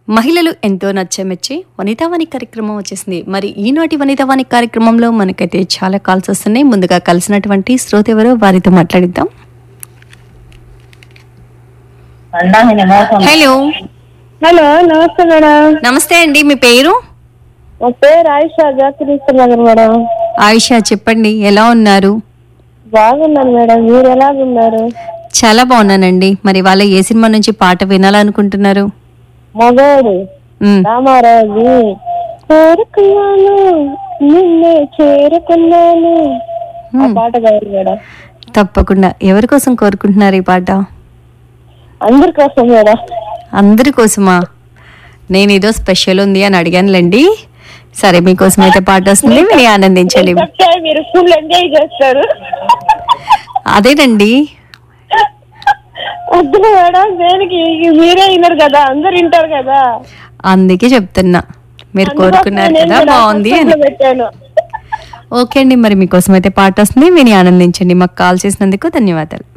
మహిళలు ఎంతో నచ్చమెచ్చి వనితావాణి కార్యక్రమం వచ్చేసింది మరి ఈనాటి వనితావాణి కార్యక్రమంలో మనకైతే చాలా కాల్స్ వస్తున్నాయి ముందుగా కలిసినటువంటి శ్రోత ఎవరో వారితో మాట్లాడిద్దాం హలో హలో నమస్తే మేడం నమస్తే అండి మీ పేరు మా పేరు ఆయిషా జాతీయ నగర్ మేడం ఆయిషా చెప్పండి ఎలా ఉన్నారు బాగున్నాను మేడం మీరు ఎలాగున్నారు చాలా బాగున్నానండి మరి వాళ్ళ ఏ సినిమా నుంచి పాట వినాలనుకుంటున్నారు మగోడు మ్, రామారాజు కోరుకున్నాను నిన్నే చేరుకున్నాను ఆ మ్, పాట కాదు మేడం తప్పకుండా ఎవరి కోసం కోరుకుంటున్నారు ఈ పాట అందరి కోసం మేడం అందరి కోసమా నేను ఏదో స్పెషల్ ఉంది అని అడిగానులేండి సరే మీకోసం అయితే పాట వస్తుంది మీరు ఆనందించండి చెప్తే మీరు ఫుల్ ఎంజాయ్ చేస్తారు అదేనండి వద్దు మేడం దేనికి మీరే వినరు కదా అందరు వింటారు కదా అందుకే చెప్తున్నా మీరు కోరుకున్నారు అందుకోసమే కదా నేను కూడా బాగుంది అని పక్కన పెట్టాను ఓకే అండి మరి మీకోసం అయితే పాట వస్తుంది విని ఆనందించండి మాకు కాల్ చేసినందుకు ధన్యవాదాలు